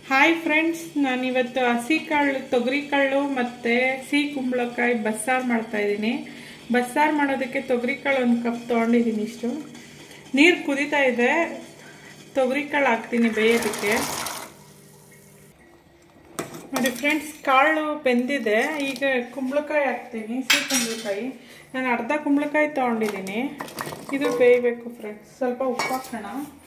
hi friends ನಾನಿವತ್ತು ಹಸಿ ಕಾಳು ತೊಗರಿ ಕಾಳು ಮತ್ತು ಸಿಹಿ ಕುಂಬಳಕಾಯಿ ಬಸ್ಸಾರು ಮಾಡ್ತಾ ಇದ್ದೀನಿ ಬಸ್ಸಾರು ಮಾಡೋದಕ್ಕೆ ತೊಗರಿ ಕಾಳು ಒಂದು ಕಪ್ ತೊಗೊಂಡಿದ್ದೀನಿ ಇಷ್ಟು ನೀರು ಕುದೀತಾ ಇದೆ ತೊಗರಿ ಕಾಳು ಹಾಕ್ತೀನಿ ಬೇಯೋದಕ್ಕೆ ನೋಡಿ ಫ್ರೆಂಡ್ಸ್ ಕಾಳು ಬೆಂದಿದೆ ಈಗ ಕುಂಬಳಕಾಯಿ ಹಾಕ್ತೀನಿ ಸಿಹಿ ಕುಂಬಳಕಾಯಿ ನಾನು ಅರ್ಧ ಕುಂಬಳಕಾಯಿ ತೊಗೊಂಡಿದ್ದೀನಿ ಇದು ಬೇಯಬೇಕು ಫ್ರೆಂಡ್ಸ್ ಸ್ವಲ್ಪ ಉಪ್ಪು ಹಾಕೋಣ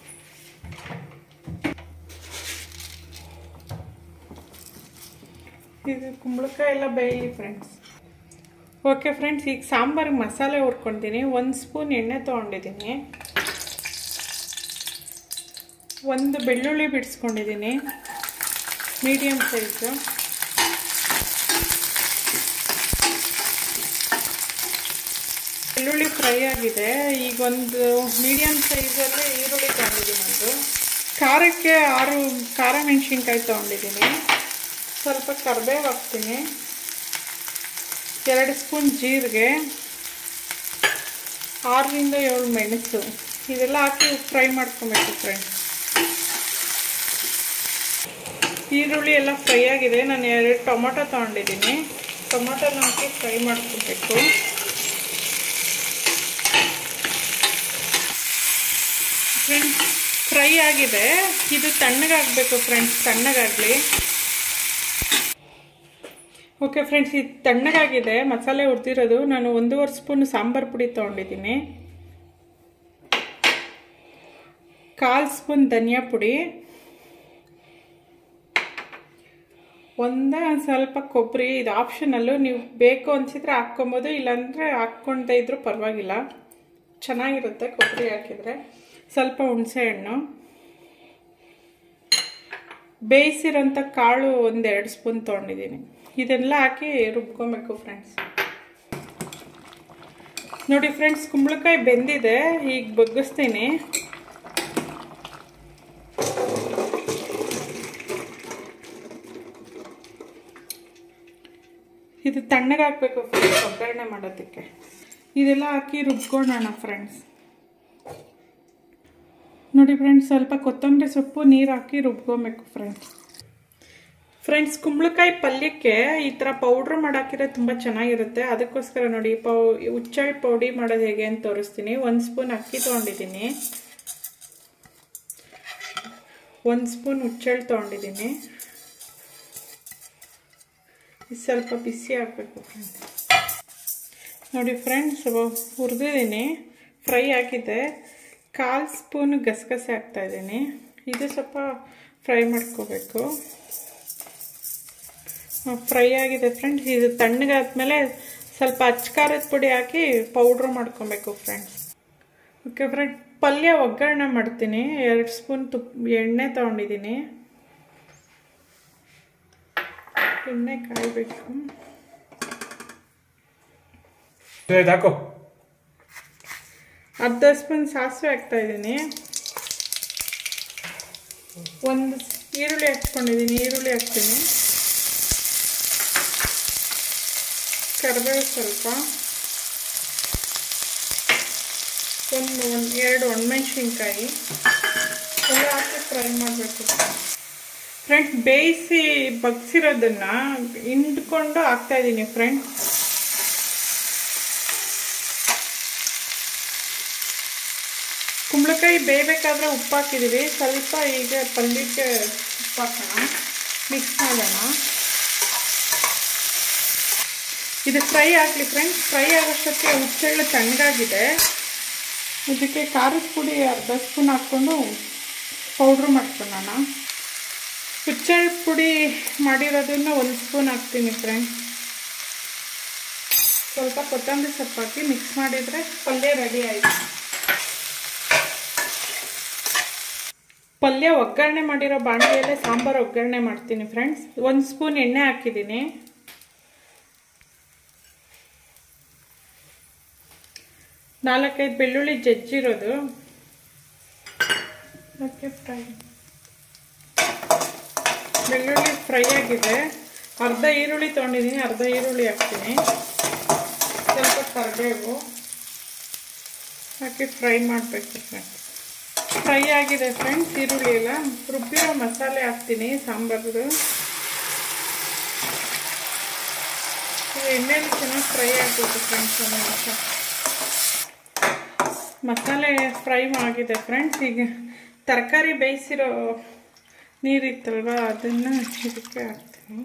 ಇದು ಕುಂಬಳಕಾಯಿ ಎಲ್ಲ ಬೇಯಲಿ ಫ್ರೆಂಡ್ಸ್ ಓಕೆ ಫ್ರೆಂಡ್ಸ್ ಈಗ ಸಾಂಬಾರಿಗೆ ಮಸಾಲೆ ಹುರ್ಕೊತೀನಿ ಒಂದು ಸ್ಪೂನ್ ಎಣ್ಣೆ ತೊಗೊಂಡಿದ್ದೀನಿ ಒಂದು ಬೆಳ್ಳುಳ್ಳಿ ಬಿಡಿಸ್ಕೊಂಡಿದ್ದೀನಿ ಮೀಡಿಯಮ್ ಸೈಜು ಬೆಳ್ಳುಳ್ಳಿ ಫ್ರೈ ಆಗಿದೆ ಈಗ ಒಂದು ಮೀಡಿಯಮ್ ಸೈಜಲ್ಲಿ ಈರುಳ್ಳಿ ತೊಗೊಂಡಿದ್ದೀನಿ ಒಂದು ಖಾರಕ್ಕೆ ಆರು ಖಾರ ಮೆಣಸಿನ್ಕಾಯಿ ತೊಗೊಂಡಿದ್ದೀನಿ ಸ್ವಲ್ಪ ಕರಿಬೇವು ಹಾಕ್ತೀನಿ ಎರಡು ಸ್ಪೂನ್ ಜೀರಿಗೆ ಆರರಿಂದ ಏಳು ಮೆಣಸು ಇದೆಲ್ಲ ಹಾಕಿ ಫ್ರೈ ಮಾಡ್ಕೊಬೇಕು ಫ್ರೆಂಡ್ಸ್ ಈರುಳ್ಳಿ ಎಲ್ಲ ಫ್ರೈ ಆಗಿದೆ ನಾನು ಎರಡು ಟೊಮೊಟೊ ತೊಗೊಂಡಿದ್ದೀನಿ ಟೊಮೊಟೊನ ಹಾಕಿ ಫ್ರೈ ಮಾಡ್ಕೊಬೇಕು ಫ್ರೆಂಡ್ಸ್ ಫ್ರೈ ಆಗಿದೆ ಇದು ತಣ್ಣಗಾಗಬೇಕು ಫ್ರೆಂಡ್ಸ್ ತಣ್ಣಗಾಗಲಿ ಓಕೆ ಫ್ರೆಂಡ್ಸ್ ಇದು ತಣ್ಣಗಾಗಿದೆ ಮಸಾಲೆ ಹುರಿದಿರೋದು ನಾನು ಒಂದೂವರೆ ಸ್ಪೂನ್ ಸಾಂಬಾರು ಪುಡಿ ತೊಗೊಂಡಿದ್ದೀನಿ ಕಾಲು ಸ್ಪೂನ್ ಧನಿಯಾ ಪುಡಿ ಒಂದೇ ಒಂದು ಸ್ವಲ್ಪ ಕೊಬ್ಬರಿ ಇದು ಆಪ್ಷನಲ್ಲು ನೀವು ಬೇಕು ಅನಿಸಿದ್ರೆ ಹಾಕ್ಕೊಬೋದು ಇಲ್ಲಾಂದರೆ ಹಾಕ್ಕೊಳ್ತಾ ಇದ್ರೂ ಪರವಾಗಿಲ್ಲ ಚೆನ್ನಾಗಿರುತ್ತೆ ಕೊಬ್ಬರಿ ಹಾಕಿದರೆ ಸ್ವಲ್ಪ ಹುಣಸೆ ಹಣ್ಣು ಬೇಯಿಸಿರೋಂಥ ಕಾಳು ಒಂದೆರಡು ಸ್ಪೂನ್ ತೊಗೊಂಡಿದ್ದೀನಿ ಇದೆಲ್ಲ ಹಾಕಿ ರುಬ್ಕೊಬೇಕು ಫ್ರೆಂಡ್ಸ್ ನೋಡಿ ಫ್ರೆಂಡ್ಸ್ ಕುಂಬಳಕಾಯಿ ಬೆಂದಿದೆ ಈಗ ಬಗ್ಗಿಸ್ತೀನಿ ಇದು ತಣ್ಣಗಾಗಬೇಕು ಫ್ರೆಂಡ್ಸ್ ಒಗ್ಗರಣೆ ಮಾಡೋದಕ್ಕೆ ಇದೆಲ್ಲ ಹಾಕಿ ರುಬ್ಕೊಳ್ಳೋಣ ಫ್ರೆಂಡ್ಸ್ ನೋಡಿ ಫ್ರೆಂಡ್ಸ್ ಸ್ವಲ್ಪ ಕೊತ್ತಂಬರಿ ಸೊಪ್ಪು ನೀರು ಹಾಕಿ ರುಬ್ಕೊಬೇಕು ಫ್ರೆಂಡ್ಸ್ ಫ್ರೆಂಡ್ಸ್ ಕುಂಬಳಕಾಯಿ ಪಲ್ಯಕ್ಕೆ ಈ ಥರ ಪೌಡ್ರ್ ಮಾಡಾಕಿದ್ರೆ ತುಂಬ ಚೆನ್ನಾಗಿರುತ್ತೆ ಅದಕ್ಕೋಸ್ಕರ ನೋಡಿ ಪೌ ಹುಚ್ಚಳ್ಳಿ ಪೌಡಿ ಮಾಡೋದು ಹೇಗೆ ಅಂತ ತೋರಿಸ್ತೀನಿ ಒಂದು ಸ್ಪೂನ್ ಅಕ್ಕಿ ತೊಗೊಂಡಿದ್ದೀನಿ ಒಂದು ಸ್ಪೂನ್ ಹುಚ್ಚಳ್ಳಿ ತೊಗೊಂಡಿದ್ದೀನಿ ಸ್ವಲ್ಪ ಬಿಸಿ ಹಾಕಬೇಕು ಫ್ರೆಂಡ್ಸ್ ನೋಡಿ ಫ್ರೆಂಡ್ಸ್ ಹುರಿದಿದ್ದೀನಿ ಫ್ರೈ ಹಾಕಿದ್ದೆ ಕಾಲು ಸ್ಪೂನ್ ಗಸಗಸೆ ಹಾಕ್ತಾಯಿದ್ದೀನಿ ಇದು ಸ್ವಲ್ಪ ಫ್ರೈ ಮಾಡ್ಕೋಬೇಕು ಫ್ರೈ ಆಗಿದೆ ಫ್ರೆಂಡ್ಸ್ ಇದು ತಣ್ಣಗಾದ್ಮೇಲೆ ಸ್ವಲ್ಪ ಅಚ್ಕಾರದ ಪುಡಿ ಹಾಕಿ ಪೌಡ್ರ್ ಮಾಡ್ಕೊಬೇಕು ಫ್ರೆಂಡ್ಸ್ ಓಕೆ ಫ್ರೆಂಡ್ ಪಲ್ಯ ಒಗ್ಗರಣೆ ಮಾಡ್ತೀನಿ ಎರಡು ಸ್ಪೂನ್ ತುಪ್ಪ ಎಣ್ಣೆ ತೊಗೊಂಡಿದ್ದೀನಿ ಎಣ್ಣೆ ಕಾಯಬೇಕು ಹಾಕೋ ಅರ್ಧ ಸ್ಪೂನ್ ಸಾಸಿವೆ ಹಾಕ್ತಾ ಇದ್ದೀನಿ ಒಂದು ಈರುಳ್ಳಿ ಹಾಕ್ಕೊಂಡಿದ್ದೀನಿ ಈರುಳ್ಳಿ ಹಾಕ್ತೀನಿ ಕರಿಬೇವು ಸ್ವಲ್ಪ ಒಂದು ಒಂದು ಎರಡು ಒಣಮೆಣ್ಸಿನ್ಕಾಯಿ ಎಲ್ಲ ಹಾಕಿ ಫ್ರೈ ಮಾಡಬೇಕು ಫ್ರೆಂಡ್ಸ್ ಬೇಯಿಸಿ ಬಗ್ಸಿರೋದನ್ನು ಹಿಂಡ್ಕೊಂಡು ಹಾಕ್ತಾಯಿದ್ದೀನಿ ಫ್ರೆಂಡ್ಸ್ ಕುಂಬಳಕಾಯಿ ಬೇಯಬೇಕಾದ್ರೆ ಉಪ್ಪು ಹಾಕಿದ್ದೀವಿ ಸ್ವಲ್ಪ ಈಗ ಪಲ್ಯಕ್ಕೆ ಉಪ್ಪು ಹಾಕೋಣ ಮಿಕ್ಸ್ ಮಾಡೋಣ ಇದು ಫ್ರೈ ಆಗಲಿ ಫ್ರೆಂಡ್ಸ್ ಫ್ರೈ ಆಗೋಷ್ಟಕ್ಕೆ ಹುಚ್ಚೆಳ್ಳು ತಣ್ಣಗಾಗಿದೆ ಇದಕ್ಕೆ ಖಾರದ ಪುಡಿ ಅರ್ಧ ಸ್ಪೂನ್ ಹಾಕ್ಕೊಂಡು ಪೌಡ್ರ್ ಮಾಡ್ಕೊಳ್ಳೋಣ ಹುಚ್ಚೆಳ್ಳು ಪುಡಿ ಮಾಡಿರೋದನ್ನ ಒಂದು ಸ್ಪೂನ್ ಹಾಕ್ತೀನಿ ಫ್ರೆಂಡ್ಸ್ ಸ್ವಲ್ಪ ಕೊತ್ತಂಬರಿ ಸೊಪ್ಪು ಹಾಕಿ ಮಿಕ್ಸ್ ಮಾಡಿದರೆ ಪಲ್ಯ ರೆಡಿ ಆಯಿತು ಪಲ್ಯ ಒಗ್ಗರಣೆ ಮಾಡಿರೋ ಬಾಣಲೆಯಲ್ಲೇ ಸಾಂಬಾರು ಒಗ್ಗರಣೆ ಮಾಡ್ತೀನಿ ಫ್ರೆಂಡ್ಸ್ ಒಂದು ಸ್ಪೂನ್ ಎಣ್ಣೆ ಹಾಕಿದ್ದೀನಿ ನಾಲ್ಕೈದು ಬೆಳ್ಳುಳ್ಳಿ ಜಜ್ಜಿರೋದು ಓಕೆ ಫ್ರೈ ಬೆಳ್ಳುಳ್ಳಿ ಫ್ರೈ ಆಗಿದೆ ಅರ್ಧ ಈರುಳ್ಳಿ ತೊಗೊಂಡಿದ್ದೀನಿ ಅರ್ಧ ಈರುಳ್ಳಿ ಹಾಕ್ತೀನಿ ಸ್ವಲ್ಪ ಕರಿಬೇವು ಹಾಕಿ ಫ್ರೈ ಮಾಡಬೇಕು ಫ್ರೆಂಡ್ಸ್ ಫ್ರೈ ಆಗಿದೆ ಫ್ರೆಂಡ್ಸ್ ಈರುಳ್ಳಿ ಎಲ್ಲ ರುಬ್ಬಿರೋ ಮಸಾಲೆ ಹಾಕ್ತೀನಿ ಸಾಂಬಾರ್ದು ಇದು ಎಣ್ಣೆಲಿ ಚೆನ್ನಾಗಿ ಫ್ರೈ ಆಗಬೇಕು ಫ್ರೆಂಡ್ಸ್ ಒಂದು ನಿಮಿಷ ಮಸಾಲೆ ಫ್ರೈ ಆಗಿದೆ ಫ್ರೆಂಡ್ಸ್ ಈಗ ತರಕಾರಿ ಬೇಯಿಸಿರೋ ನೀರಿತ್ತಲ್ವ ಅದನ್ನು ಇದಕ್ಕೆ ಹಾಕ್ತೀನಿ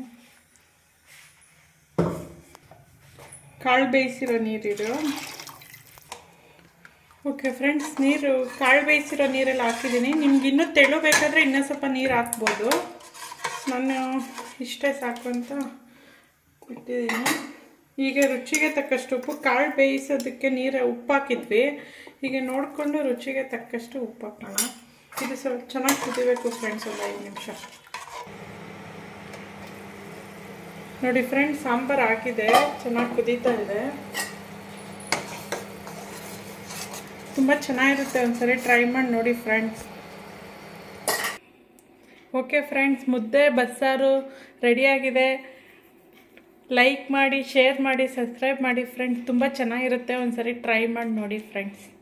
ಕಾಳು ಬೇಯಿಸಿರೋ ನೀರಿದು ಓಕೆ ಫ್ರೆಂಡ್ಸ್ ನೀರು ಕಾಳು ಬೇಯಿಸಿರೋ ನೀರೆಲ್ಲ ಹಾಕಿದ್ದೀನಿ ನಿಮ್ಗೆ ಇನ್ನೂ ತೆಳು ಬೇಕಾದರೆ ಇನ್ನೂ ಸ್ವಲ್ಪ ನೀರು ಹಾಕ್ಬೋದು ನಾನು ಇಷ್ಟೇ ಸಾಕು ಅಂತ ಇಟ್ಟಿದ್ದೀನಿ ಈಗ ರುಚಿಗೆ ತಕ್ಕಷ್ಟು ಉಪ್ಪು ಕಾಳು ಬೇಯಿಸೋದಕ್ಕೆ ನೀರು ಉಪ್ಪು ಹಾಕಿದ್ವಿ ಈಗ ನೋಡಿಕೊಂಡು ರುಚಿಗೆ ತಕ್ಕಷ್ಟು ಉಪ್ಪು ಹಾಕೋಣ ಇದು ಸ್ವಲ್ಪ ಚೆನ್ನಾಗಿ ಕುದಿಬೇಕು ಫ್ರೆಂಡ್ಸ್ ಒಂದು ಐದು ನಿಮಿಷ ನೋಡಿ ಫ್ರೆಂಡ್ಸ್ ಸಾಂಬಾರು ಹಾಕಿದೆ ಚೆನ್ನಾಗಿ ಕುದೀತಾ ಇದೆ ತುಂಬ ಚೆನ್ನಾಗಿರುತ್ತೆ ಒಂದ್ಸರಿ ಟ್ರೈ ಮಾಡಿ ನೋಡಿ ಫ್ರೆಂಡ್ಸ್ ಓಕೆ ಫ್ರೆಂಡ್ಸ್ ಮುದ್ದೆ ಬಸ್ಸಾರು ರೆಡಿಯಾಗಿದೆ ಲೈಕ್ ಮಾಡಿ ಶೇರ್ ಮಾಡಿ ಸಬ್ಸ್ಕ್ರೈಬ್ ಮಾಡಿ ಫ್ರೆಂಡ್ಸ್ ತುಂಬ ಚೆನ್ನಾಗಿರುತ್ತೆ ಒಂದ್ಸರಿ ಟ್ರೈ ಮಾಡಿ ನೋಡಿ ಫ್ರೆಂಡ್ಸ್